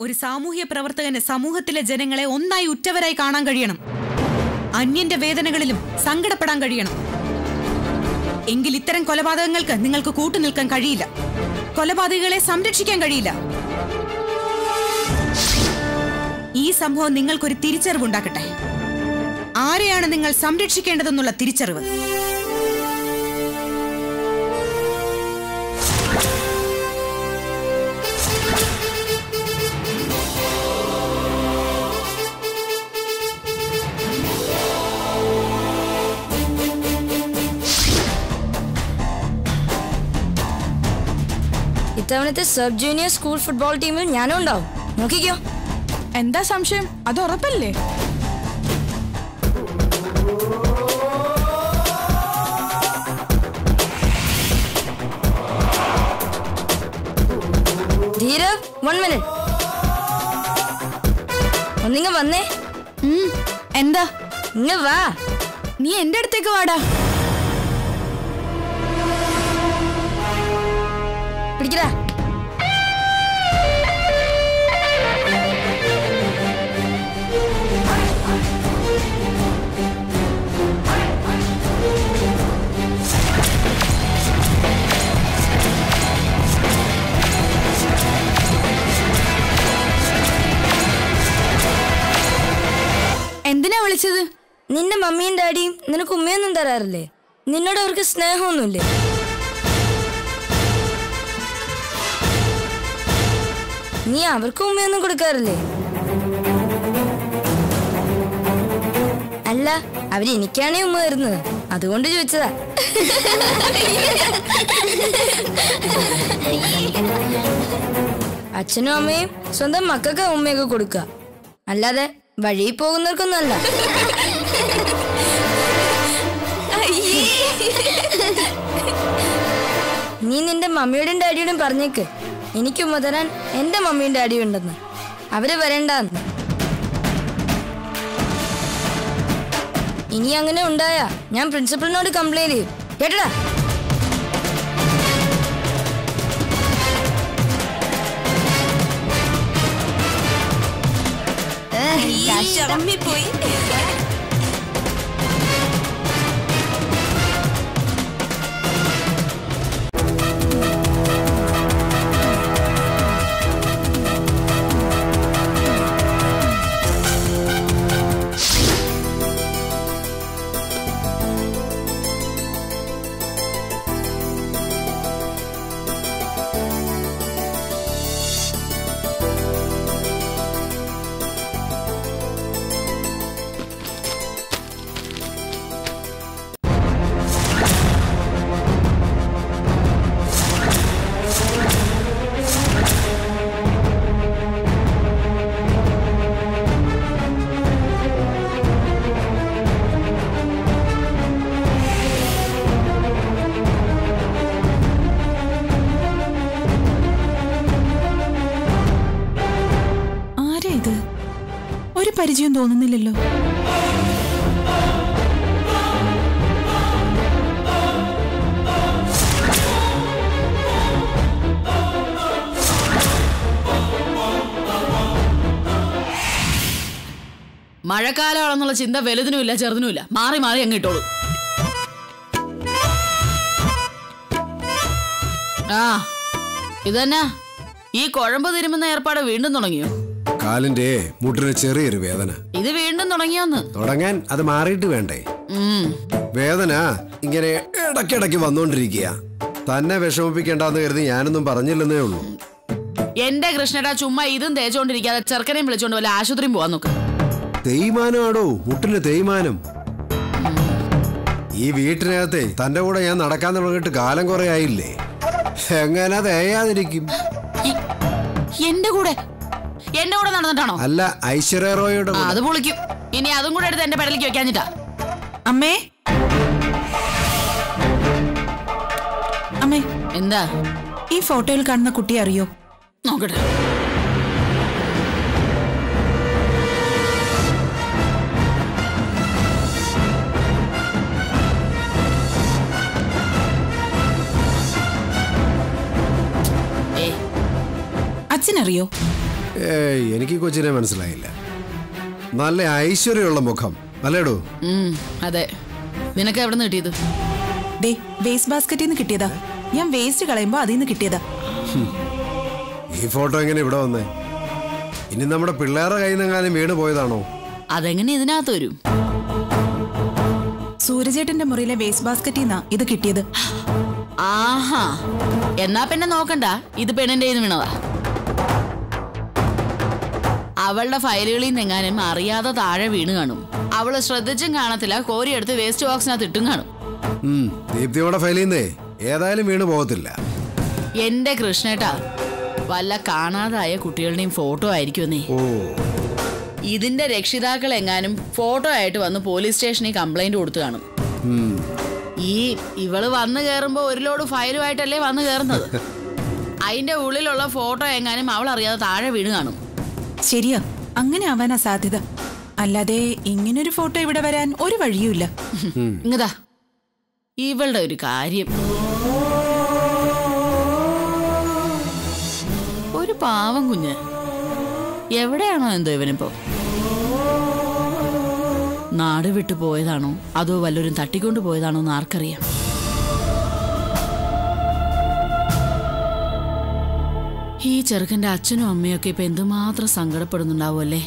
ഒരു സാമൂഹ്യ പ്രവർത്തകന് സമൂഹത്തിലെ ജനങ്ങളെ ഒന്നായി ഉറ്റവരായി കാണാൻ കഴിയണം അന്യന്റെ വേദനകളിലും സങ്കടപ്പെടാൻ കഴിയണം എങ്കിൽ ഇത്തരം കൊലപാതകങ്ങൾക്ക് നിങ്ങൾക്ക് കൂട്ടുനിൽക്കാൻ കഴിയില്ല കൊലപാതകികളെ സംരക്ഷിക്കാൻ കഴിയില്ല ഈ സംഭവം നിങ്ങൾക്കൊരു തിരിച്ചറിവുണ്ടാക്കട്ടെ ആരെയാണ് നിങ്ങൾ സംരക്ഷിക്കേണ്ടതെന്നുള്ള തിരിച്ചറിവ് ഇത്തവണത്തെ സബ് ജൂനിയർ സ്കൂൾ ഫുട്ബോൾ ടീമിൽ ഞാനും ഉണ്ടാവും നോക്കിക്കോ എന്താ സംശയം അത് ഉറപ്പല്ലേ ധീരവ് വൺ മിനിറ്റ് ഒന്നിങ്ങ വന്നേ ഉം, എന്താ ഇങ്ങ വാ നീ എന്റെ അടുത്തേക്ക് വാടാ പിടിക്കടാ എന്തിനാ വിളിച്ചത് നിന്റെ മമ്മിയും ഡാഡിയും നിനക്ക് ഉമ്മയൊന്നും തരാറില്ലേ നിന്നോട് അവർക്ക് സ്നേഹമൊന്നുമില്ലേ നീ അവർക്ക് ഉമ്മയൊന്നും കൊടുക്കാറില്ലേ അല്ല അവര് എനിക്കാണേ ഉമ്മ തരുന്നത് അതുകൊണ്ട് ചോദിച്ചതാ അച്ഛനും അമ്മയും സ്വന്തം മക്കൾക്ക് ഉമ്മയൊക്കെ കൊടുക്കുക അല്ലാതെ വഴിയിൽ പോകുന്നവർക്കൊന്നുമല്ല നീ നിന്റെ മമ്മിയോടും ഡാഡിയോടും പറഞ്ഞേക്ക് എനിക്ക് ഉമ്മ തരാൻ എന്റെ മമ്മിയും ഡാഡിയും ഉണ്ടെന്ന് അവര് വരണ്ടെന്ന് ഇനി അങ്ങനെ ഉണ്ടായാ ഞാൻ പ്രിൻസിപ്പളിനോട് കംപ്ലൈന്റ് ചെയ്യും കേട്ടടാ ആരാ ഇത് ഒരു പരിചയം തോന്നുന്നില്ലല്ലോ മഴക്കാലമാണെന്നുള്ള ചിന്ത വലുതിനുമില്ല ചെറുതിനുമില്ല മാറി മാറി അങ്ങ് ഇട്ടോളൂ ആ ഇതന്നെ ഈ കുഴമ്പ് തിരുമുന്ന ഏർപ്പാട് വീണ്ടും തുടങ്ങിയോ കാലിന്റെ മുട്ടിന് ചെറിയൊരു വേദന ഇത് വീണ്ടും തുടങ്ങിയോന്ന് തുടങ്ങാൻ അത് മാറിയിട്ട് വേണ്ടേ ഉം വേദന ഇങ്ങനെ ഇടയ്ക്കിടയ്ക്ക് വന്നുകൊണ്ടിരിക്കുക തന്നെ വിഷമിപ്പിക്കേണ്ടെന്ന് കരുതി ഞാനൊന്നും പറഞ്ഞില്ലെന്നേ ഉള്ളൂ എന്റെ കൃഷ്ണടാ ചുമ്മാ ഇതും തേച്ചോണ്ടിരിക്കാതെ ചെറുക്കനെയും വിളിച്ചോണ്ട് വല്ല ആശുപത്രിയും പോവാൻ നോക്ക് തേയ്മാനമാടോ മുട്ടിന് തേയ്മാനം ഈ വീട്ടിനകത്തെ തന്റെ കൂടെ ഞാൻ നടക്കാൻ തുടങ്ങിയിട്ട് കാലം കുറെ ആയില്ലേ എങ്ങനെ തേയാതിരിക്കും ഈ- എന്റെ കൂടെ എന്റെ കൂടെ നടന്നിട്ടാണോ അല്ല ഐശ്വര്യ റോയുടെ ആ, കൂടെ. അത് പൊളിക്കും ഇനി അതും കൂടെ എടുത്ത് എന്റെ പെടലേക്ക് വെക്കാഞ്ഞിട്ടാ അമ്മേ അമ്മേ എന്താ ഈ ഫോട്ടോയിൽ കാണുന്ന കുട്ടിയെ അറിയോ നോക്കട്ടെ ഏ അച്ഛനറിയോ ഏയ് എനിക്ക് ഈ കൊച്ചിനെ മനസ്സിലായില്ല നല്ല ഐശ്വര്യമുള്ള മുഖം അല്ലേടോ ഉം, അതെ നിനക്ക് എവിടെ നിന്ന് കിട്ടിയത് ദേ വേസ്റ്റ് ബാസ്ക്കറ്റിൽ നിന്ന് കിട്ടിയതാ ഞാൻ വേസ്റ്റ് കളയുമ്പോ അതിൽ നിന്ന് കിട്ടിയതാ ഈ ഫോട്ടോ എങ്ങനെ ഇവിടെ വന്നേ ഇനി നമ്മുടെ പിള്ളേരുടെ കയ്യിൽ നിന്നെങ്ങാനും വീണ് പോയതാണോ അതെങ്ങനെ ഇതിനകത്ത് വരും സൂരജേട്ടന്റെ മുറിയിലെ വേസ്റ്റ് ബാസ്ക്കറ്റിൽ നിന്നാ ഇത് കിട്ടിയത് ആഹാ എന്നാ പിന്നെ നോക്കണ്ട ഇത് പെണ്ണിന്റെ കയ്യിൽ നിന്ന് വീണതാ അവളുടെ ഫയലുകളിൽ നിന്നെങ്ങാനും അറിയാതെ താഴെ വീണ് കാണും അവള് ശ്രദ്ധിച്ചും കാണത്തില്ല കോരിയെടുത്ത് വേസ്റ്റ് ബോക്സിനകത്ത് ഇട്ടും കാണും ഉം, ദീപ്തിയുടെ ഫയലിൽ നിന്നേ ഏതായാലും വീണ് പോകത്തില്ല എന്റെ കൃഷ്ണേട്ടാ വല്ല കാണാതായ കുട്ടികളുടെയും ഫോട്ടോ ആയിരിക്കുമെന്നേ ഓ ഇതിന്റെ രക്ഷിതാക്കൾ എങ്ങാനും ഫോട്ടോ ആയിട്ട് വന്ന് പോലീസ് സ്റ്റേഷനിൽ കംപ്ലൈന്റ് കൊടുത്തു കാണും ഉം. ഈ ഇവള് വന്നു കയറുമ്പോ ഒരു ലോഡ് ഫയലുമായിട്ടല്ലേ വന്നു കയറുന്നത് അതിന്റെ ഉള്ളിലുള്ള ഫോട്ടോ എങ്ങാനും അവൾ അറിയാതെ താഴെ വീണ് കാണും ശരിയാ അങ്ങനെ ആവാനാ സാധ്യത അല്ലാതെ ഇങ്ങനൊരു ഫോട്ടോ ഇവിടെ വരാൻ ഒരു വഴിയുമില്ല ഇങ്ങതാ ഇവളുടെ ഒരു കാര്യം ഒരു പാവം കുഞ്ഞ് എവിടെയാണോ എന്തോ ഇവനിപ്പോ നാട് വിട്ടു പോയതാണോ അതോ വല്ലവരും തട്ടിക്കൊണ്ടു പോയതാണോ എന്ന് ആർക്കറിയാം ഈ ചെറുക്കന്റെ അച്ഛനും അമ്മയൊക്കെ ഇപ്പൊ എന്തുമാത്രം സങ്കടപ്പെടുന്നുണ്ടാവും അല്ലേ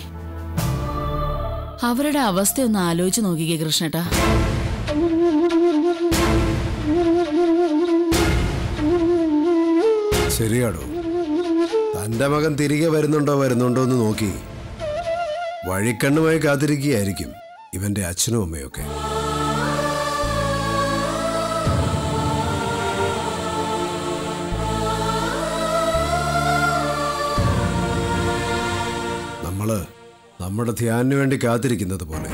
അവരുടെ അവസ്ഥ ഒന്ന് ആലോചിച്ച് നോക്കിക്കേ കൃഷ്ണേട്ടാ ശരിയാടോ തന്റെ മകൻ തിരികെ വരുന്നുണ്ടോ വരുന്നുണ്ടോ എന്ന് നോക്കി വഴിക്കണ്ണുമായി കാത്തിരിക്കുകയായിരിക്കും ഇവന്റെ അച്ഛനും അമ്മയൊക്കെ നമ്മള് നമ്മുടെ ധ്യാനിന് വേണ്ടി കാത്തിരിക്കുന്നത് പോലെ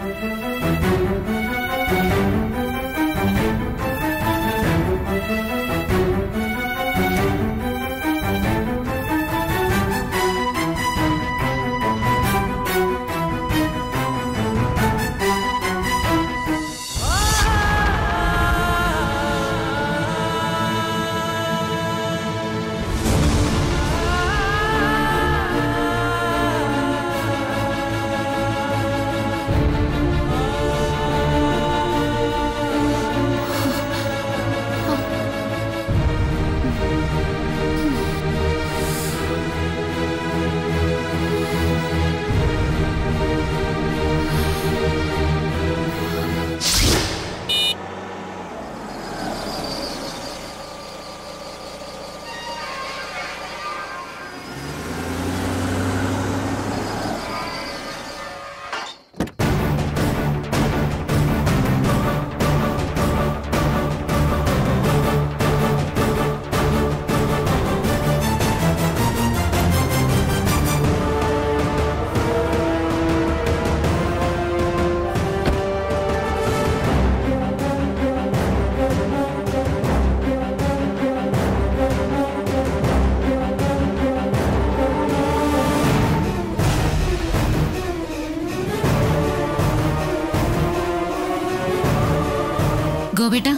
ഗോപേട്ട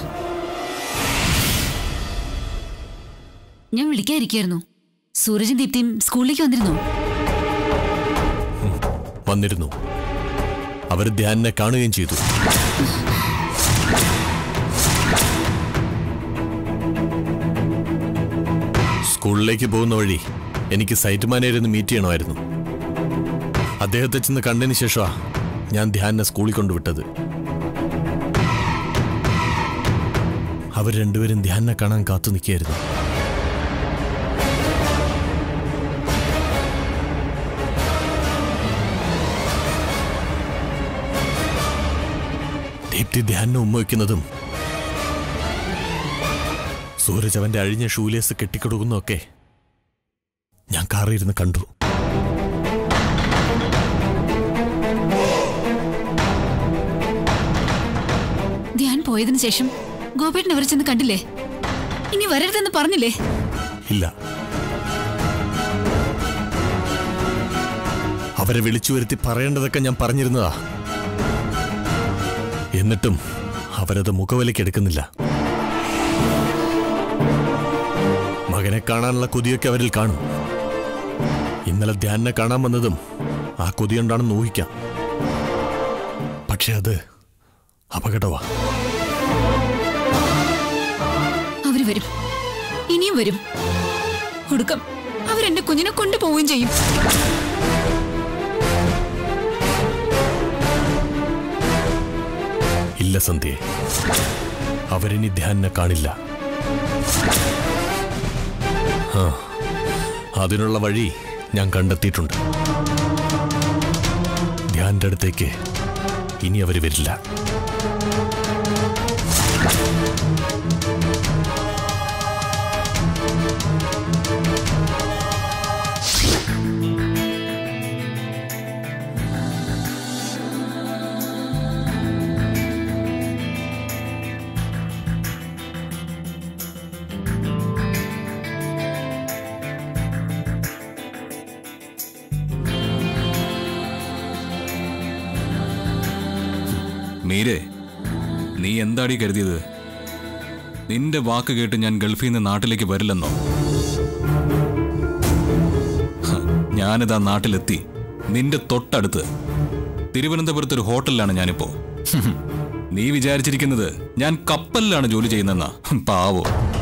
ഞാൻ വിളിക്കാതിരിക്കായിരുന്നു സൂരജും ദീപ്തിയും സ്കൂളിലേക്ക് വന്നിരുന്നു വന്നിരുന്നു അവർ ധ്യാനിനെ കാണുകയും ചെയ്തു സ്കൂളിലേക്ക് പോകുന്ന വഴി എനിക്ക് സൈറ്റ് മാനേജറിന്ന് മീറ്റ് ചെയ്യണമായിരുന്നു അദ്ദേഹത്തെ ചെന്ന് കണ്ടതിന് ശേഷമാ ഞാൻ ധ്യാനിനെ സ്കൂളിൽ കൊണ്ടുവിട്ടത് അവർ രണ്ടുപേരും ധ്യാനിനെ കാണാൻ കാത്തു നിൽക്കുകയായിരുന്നു ദീപ്തി ധ്യാനം ഉമ്മ വയ്ക്കുന്നതും സൂരജ് അവന്റെ അഴിഞ്ഞ ഷൂലേസ് കെട്ടിക്കൊടുക്കുന്നതൊക്കെ ഞാൻ കാറിയിരുന്ന് കണ്ടു ധ്യാൻ പോയതിനു ശേഷം ഗോപേട്ടൻ അവരെ ചെന്ന് കണ്ടില്ലേ ഇനി വരരുതെന്ന് പറഞ്ഞില്ലേ ഇല്ല അവരെ വിളിച്ചു വരുത്തി പറയേണ്ടതൊക്കെ ഞാൻ പറഞ്ഞിരുന്നതാ എന്നിട്ടും അവരത് മുഖവിലേക്ക് എടുക്കുന്നില്ല മകനെ കാണാനുള്ള കൊതിയൊക്കെ അവരിൽ കാണും ഇന്നലെ ധ്യാനിനെ കാണാൻ വന്നതും ആ കൊതിയുണ്ടാണെന്ന് ഊഹിക്കാം പക്ഷെ അത് അപകടമാ അവര് വരും ഇനിയും വരും ഒടുക്കം അവരെന്റെ കുഞ്ഞിനെ കൊണ്ടുപോവുകയും ചെയ്യും ഇല്ല സന്ധ്യേ അവരിനി ധ്യാനിനെ കാണില്ല ആ അതിനുള്ള വഴി ഞാൻ കണ്ടെത്തിയിട്ടുണ്ട് ധ്യാന്റെ അടുത്തേക്ക് ഇനി അവർ വരില്ല മീരെ നീ എന്താടി കരുതിയത് നിന്റെ വാക്ക് കേട്ട് ഞാൻ ഗൾഫിൽ നിന്ന് നാട്ടിലേക്ക് വരില്ലെന്നോ ഹ, ഞാനിതാ നാട്ടിലെത്തി നിന്റെ തൊട്ടടുത്ത് തിരുവനന്തപുരത്ത് ഒരു ഹോട്ടലിലാണ് ഞാനിപ്പോ ഹും, നീ വിചാരിച്ചിരിക്കുന്നത് ഞാൻ കപ്പലിലാണ് ജോലി ചെയ്യുന്നെന്നാ ഹും, പാവോ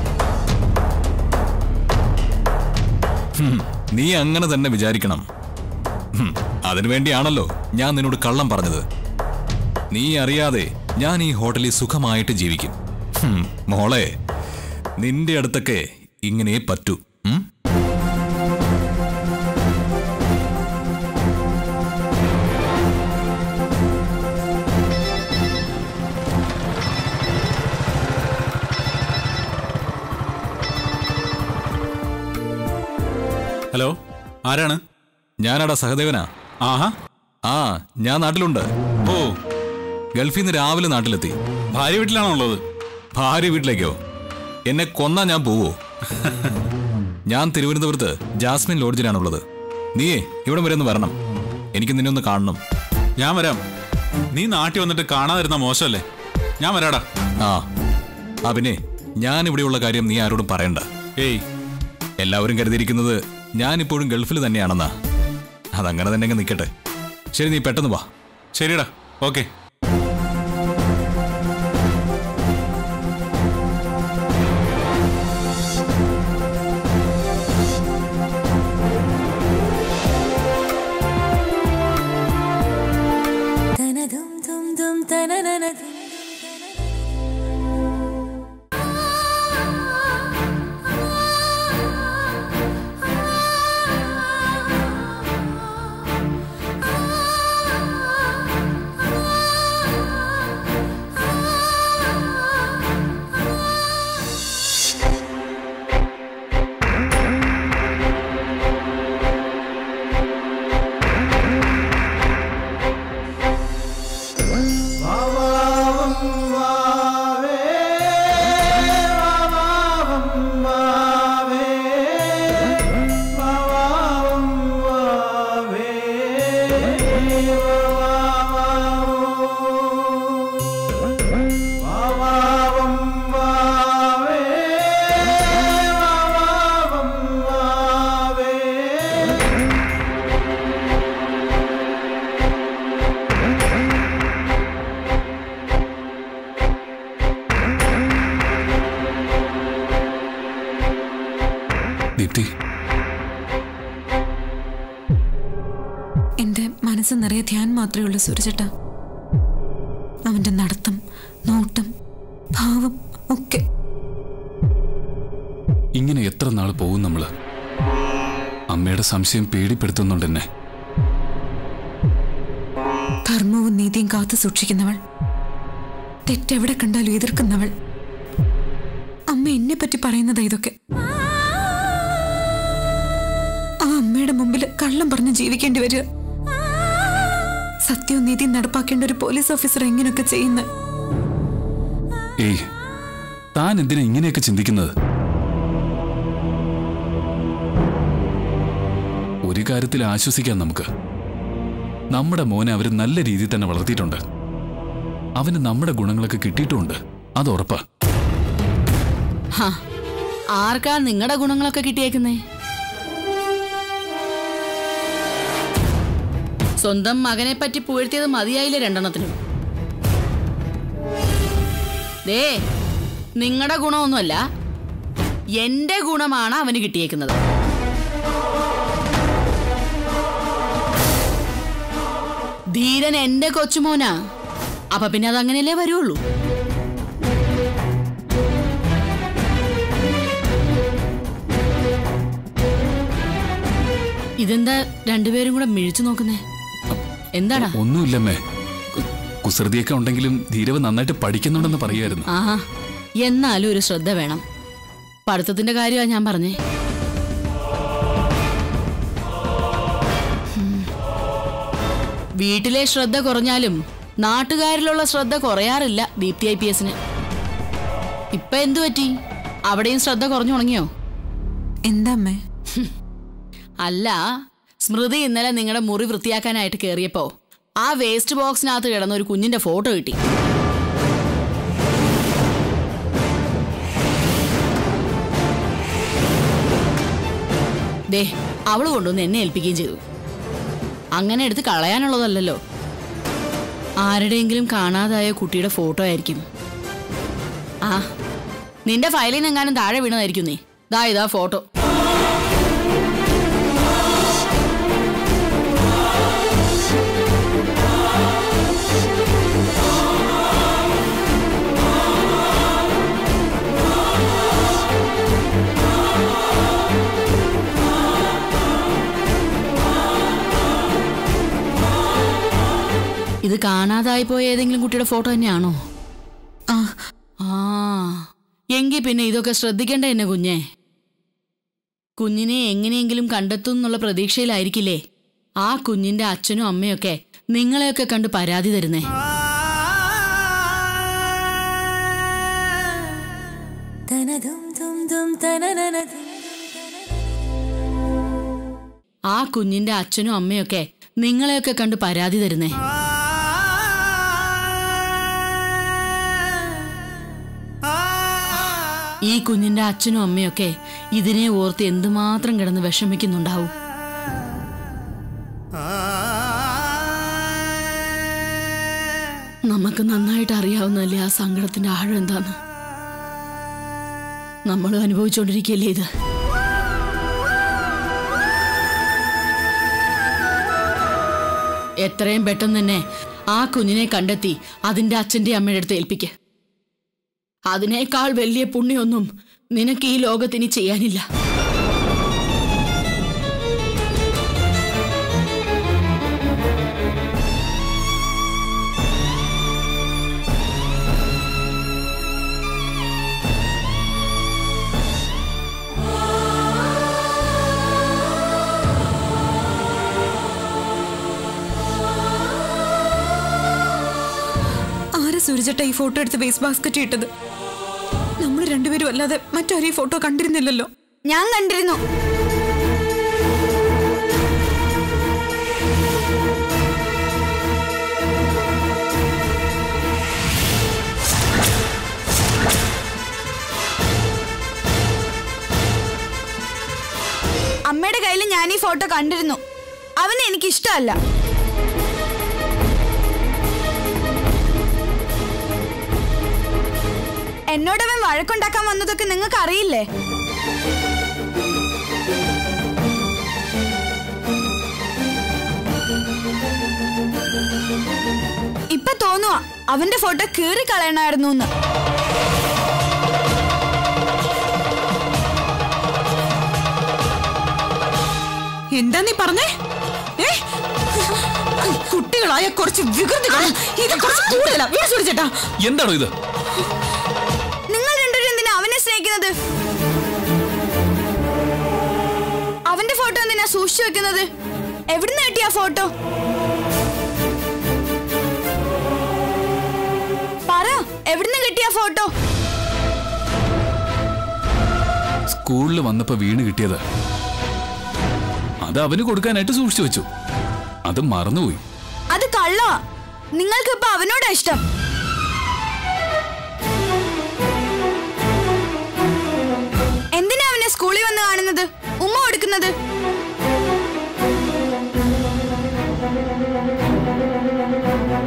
ഹും, നീ അങ്ങനെ തന്നെ വിചാരിക്കണം ഹും, അതിനുവേണ്ടിയാണല്ലോ ഞാൻ നിന്നോട് കള്ളം പറഞ്ഞത് നീ അറിയാതെ ഞാൻ ഈ ഹോട്ടലിൽ സുഖമായിട്ട് ജീവിക്കും ഹും, മോളെ നിന്റെ അടുത്തൊക്കെ ഇങ്ങനെ പറ്റൂ ഉം? ഹലോ ആരാണ് ഞാനാടാ സഹദേവനാ ആഹാ ആ ഞാൻ നാട്ടിലുണ്ട് ഓ ഗൾഫിൽ നിന്ന് രാവിലെ നാട്ടിലെത്തി ഭാര്യ വീട്ടിലാണോ ഉള്ളത് ഭാര്യ വീട്ടിലേക്കോ എന്നെ കൊന്നാ ഞാൻ പോവോ ഞാൻ തിരുവനന്തപുരത്ത് ജാസ്മിൻ ലോഡ്ജിലാണുള്ളത് നീയേ ഇവിടം വരെ ഒന്ന് വരണം എനിക്ക് നിന്നെ ഒന്ന് കാണണം ഞാൻ വരാം നീ നാട്ടിൽ വന്നിട്ട് കാണാതിരുന്ന മോശമല്ലേ ഞാൻ വരാടാ ആ ആ പിന്നെ ഞാൻ ഇവിടെയുള്ള കാര്യം നീ ആരോടും പറയണ്ട ഏയ് എല്ലാവരും കരുതിയിരിക്കുന്നത് ഞാൻ ഇപ്പോഴും ഗൾഫിൽ തന്നെയാണെന്നാ അതങ്ങനെ തന്നെ അങ്ങ് നിൽക്കട്ടെ ശരി നീ പെട്ടെന്ന് വാ ശരിടാ ഓക്കെ ദീപ്തി എന്റെ മനസ്സ് നിറയെ ധ്യാൻ മാത്രമേ ഉള്ളൂ സൂരജേട്ട അവന്റെ നടത്തം നോട്ടം ഭാവം ഒക്കെ ഇങ്ങനെ എത്ര നാൾ പോകും നമ്മള് അമ്മയുടെ സംശയം പേടിപ്പെടുത്തുന്നുണ്ട് എന്നെ ധർമ്മവും നീതിയും കാത്തു സൂക്ഷിക്കുന്നവൾ തെറ്റെവിടെ കണ്ടാലും എതിർക്കുന്നവൾ അമ്മ എന്നെ പറ്റി പറയുന്നതാ ഇതൊക്കെ ആ അമ്മയുടെ മുമ്പിൽ കള്ളം പറഞ്ഞ് ജീവിക്കേണ്ടി വരിക സത്യവും നീതിയും നടപ്പാക്കേണ്ട ഒരു പോലീസ് ഓഫീസർ എങ്ങനെയൊക്കെ ചെയ്യുന്നത് ഏയ് താൻ എന്തിനാ ഇങ്ങനെയൊക്കെ ചിന്തിക്കുന്നത് ഒരു കാര്യത്തിൽ ആശ്വസിക്കാം നമുക്ക് നമ്മുടെ മോനെ അവർ നല്ല രീതിയിൽ തന്നെ വളർത്തിയിട്ടുണ്ട് അവന് നമ്മുടെ ഗുണങ്ങളൊക്കെ കിട്ടിയിട്ടുമുണ്ട് അത് ഉറപ്പാ ഹാ, ആർക്കാ നിങ്ങളുടെ ഗുണങ്ങളൊക്കെ കിട്ടിയേക്കുന്നേ സ്വന്തം മകനെ പറ്റി പുകഴ്ത്തിയത് മതിയായില്ല രണ്ടെണ്ണത്തിനും ദേ നിങ്ങളുടെ ഗുണമൊന്നുമല്ല എന്റെ ഗുണമാണ് അവന് കിട്ടിയേക്കുന്നത് ധീരൻ എന്റെ കൊച്ചുമോനാ അപ്പൊ പിന്നെ അതങ്ങനെയല്ലേ വരുള്ളൂ ഇതെന്താ രണ്ടുപേരും കൂടെ മിഴിച്ചു നോക്കുന്നേ എന്താടാ ഒന്നുമില്ലമ്മേ കു- കുസൃതിയൊക്കെ ഉണ്ടെങ്കിലും ധീരവ് നന്നായിട്ട് പഠിക്കുന്നുണ്ടെന്ന് പറയുമായിരുന്നു ആഹാ എന്നാലും ഒരു ശ്രദ്ധ വേണം പഠിത്തത്തിന്റെ കാര്യമാണ് ഞാൻ പറഞ്ഞേ ഉം. വീട്ടിലെ ശ്രദ്ധ കുറഞ്ഞാലും നാട്ടുകാരിലുള്ള ശ്രദ്ധ കുറയാറില്ല ദീപ്തി ഐ പി എസിന് ഇപ്പൊ എന്തു പറ്റി അവിടെയും ശ്രദ്ധ കുറഞ്ഞു തുടങ്ങിയോ എന്താ അമ്മേ അല്ല സ്മൃതി ഇന്നലെ നിങ്ങളുടെ മുറി വൃത്തിയാക്കാനായിട്ട് കയറിയപ്പോ ആ വേസ്റ്റ് ബോക്സിനകത്ത് കിടന്ന ഒരു കുഞ്ഞിന്റെ ഫോട്ടോ കിട്ടി ദേ അവള് കൊണ്ടുവന്ന് എന്നെ ഏൽപ്പിക്കുകയും ചെയ്തു അങ്ങനെ എടുത്ത് കളയാനുള്ളതല്ലല്ലോ ആരുടെയെങ്കിലും കാണാതായ കുട്ടിയുടെ ഫോട്ടോ ആയിരിക്കും ആ നിന്റെ ഫയലിൽ നിന്ന് എങ്ങാനും താഴെ വീണതായിരിക്കും നീ ദാ ഇതാ ഫോട്ടോ ഇത് കാണാതായി പോയ ഏതെങ്കിലും കുട്ടിയുടെ ഫോട്ടോ തന്നെയാണോ ആ ആ എങ്കിൽ പിന്നെ ഇതൊക്കെ ശ്രദ്ധിക്കേണ്ട എന്നെ കുഞ്ഞെ കുഞ്ഞിനെ എങ്ങനെയെങ്കിലും കണ്ടെത്തും എന്നുള്ള പ്രതീക്ഷയിലായിരിക്കില്ലേ ആ കുഞ്ഞിന്റെ അച്ഛനും അമ്മയൊക്കെ നിങ്ങളെയൊക്കെ കണ്ട് പരാതി തരുന്നേ ആ കുഞ്ഞിന്റെ അച്ഛനും അമ്മയൊക്കെ നിങ്ങളെയൊക്കെ കണ്ട് പരാതി തരുന്നേ ഈ കുഞ്ഞിന്റെ അച്ഛനും അമ്മയൊക്കെ ഇതിനെ ഓർത്ത് എന്തുമാത്രം കിടന്ന് വിഷമിക്കുന്നുണ്ടാവും നമുക്ക് നന്നായിട്ട് അറിയാവുന്നല്ലേ ആ സങ്കടത്തിന്റെ ആഴം എന്താന്ന് നമ്മൾ അനുഭവിച്ചുകൊണ്ടിരിക്കുകയല്ലേ ഇത് എത്രയും പെട്ടെന്ന് തന്നെ ആ കുഞ്ഞിനെ കണ്ടെത്തി അതിന്റെ അച്ഛന്റെ അമ്മയുടെ അടുത്ത് ഏൽപ്പിക്ക് അതിനേക്കാൾ വലിയ പുണ്യൊന്നും നിനക്ക് ഈ ലോകത്തിന് ചെയ്യാനില്ല ആരാ സൂരജട്ട ഈ ഫോട്ടോ എടുത്ത് വേസ്റ്റ് ബാസ്ക്കറ്റ് ഇട്ടത് നമ്മൾ രണ്ടുപേരും അല്ലാതെ മറ്റാരും ഈ ഫോട്ടോ കണ്ടിരുന്നില്ലല്ലോ ഞാൻ കണ്ടിരുന്നു അമ്മയുടെ കയ്യിൽ ഞാൻ ഈ ഫോട്ടോ കണ്ടിരുന്നു അവനെ എനിക്ക് ഇഷ്ടമല്ല എന്നോടവൻ വഴക്കുണ്ടാക്കാൻ വന്നതൊക്കെ നിങ്ങൾക്ക് അറിയില്ലേ ഇപ്പൊ തോന്നുവാ അവന്റെ ഫോട്ടോ കീറി കളയണമായിരുന്നു എന്ന് എന്താ നീ പറഞ്ഞേ ഏ? കുട്ടികളായ കുറച്ച് വികൃതികൾ ഇത് കുറച്ച് കൂടുതലാ വീട് സൂരജേട്ടാ എന്താണോ ഇത് നിങ്ങൾ രണ്ടുപേരും എന്തിനാ അവനെ സ്നേഹിക്കുന്നത് അവന്റെ ഫോട്ടോ എന്തിനാ സൂക്ഷിച്ചു വെക്കുന്നത് എവിടുന്ന് കിട്ടിയ ഫോട്ടോ പറ എവിടുന്ന് കിട്ടിയ ഫോട്ടോ സ്കൂളിൽ വന്നപ്പോ വീണ് കിട്ടിയത് അത് അവന് കൊടുക്കാനായിട്ട് സൂക്ഷിച്ചു വെച്ചു അത് മറന്നുപോയി അത് കള്ളാ നിങ്ങൾക്ക് ഇപ്പൊ അവനോടാ ഇഷ്ടം എന്തിനാ അവനെ സ്കൂളിൽ വന്ന് കാണുന്നത് ഉമ്മ കൊടുക്കുന്നത്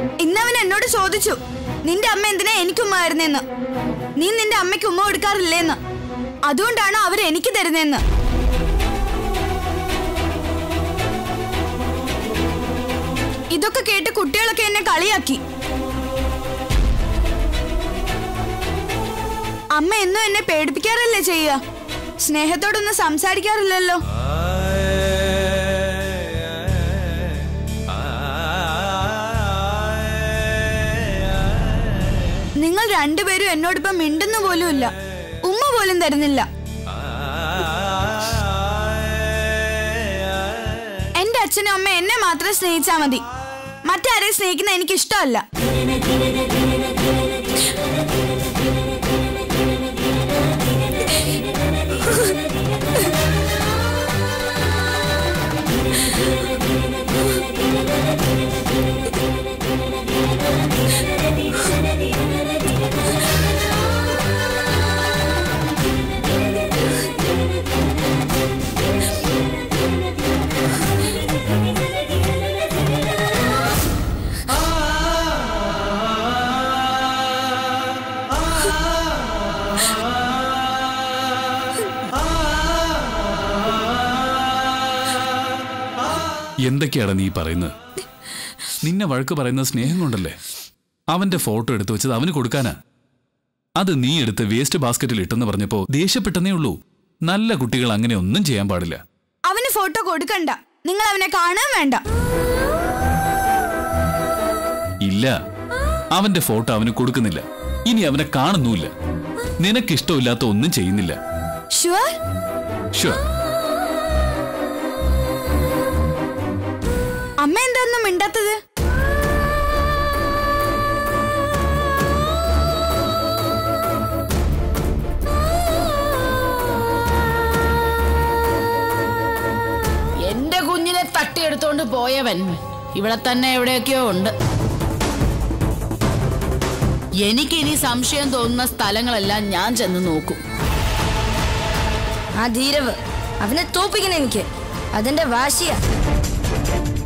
ഇന്നവൻ എന്നോട് ചോദിച്ചു നിന്റെ അമ്മ എന്തിനാ എനിക്ക് ഉമ്മ തരുന്നേന്ന് നീ നിന്റെ അമ്മയ്ക്ക് ഉമ്മ കൊടുക്കാറില്ലേന്ന് അതുകൊണ്ടാണോ അവർ എനിക്ക് തരുന്നേന്ന് ഇതൊക്കെ കേട്ട് കുട്ടികളൊക്കെ എന്നെ കളിയാക്കി അമ്മ എന്നും എന്നെ പേടിപ്പിക്കാറല്ലേ ചെയ്യുക സ്നേഹത്തോടൊന്നും സംസാരിക്കാറില്ലല്ലോ നിങ്ങൾ രണ്ടുപേരും എന്നോടിപ്പം മിണ്ടുന്ന പോലുമില്ല ഉമ്മ പോലും തരുന്നില്ല എന്റെ അച്ഛനും അമ്മ എന്നെ മാത്രം സ്നേഹിച്ചാ മതി മറ്റാരെയും സ്നേഹിക്കുന്ന എനിക്ക് ഇഷ്ടമല്ല എന്തൊക്കെയാണ് നീ പറയുന്നത് നിന്നെ വഴക്ക് പറയുന്ന സ്നേഹം കൊണ്ടല്ലേ അവന്റെ ഫോട്ടോ എടുത്തു വെച്ചത് അവന് കൊടുക്കാനാ അത് നീ എടുത്ത് വേസ്റ്റ് ബാസ്ക്കറ്റിൽ ഇട്ടെന്ന് പറഞ്ഞപ്പോ ദേഷ്യപ്പെട്ടെന്നേ ഉള്ളൂ നല്ല കുട്ടികൾ അങ്ങനെ ഒന്നും ചെയ്യാൻ പാടില്ല അവന് ഫോട്ടോ കൊടുക്കണ്ട നിങ്ങൾ അവനെ കാണാൻ വേണ്ട ഇല്ല അവന്റെ ഫോട്ടോ അവന് കൊടുക്കുന്നില്ല ഇനി അവനെ കാണുന്നുമില്ല നിനക്കിഷ്ടമില്ലാത്ത ഒന്നും ചെയ്യുന്നില്ല ഷുവർ ഷുവർ അമ്മ എന്താന്നും മിണ്ടാത്തത് എന്റെ കുഞ്ഞിനെ തട്ടിയെടുത്തോണ്ട് പോയവൻ ഇവിടെ തന്നെ എവിടെയൊക്കെയോ ഉണ്ട് എനിക്കിനി സംശയം തോന്നുന്ന സ്ഥലങ്ങളെല്ലാം ഞാൻ ചെന്ന് നോക്കും ആ ധീരവ് അവനെ തോപ്പിക്കണം എനിക്ക് അതിന്റെ വാശിയാ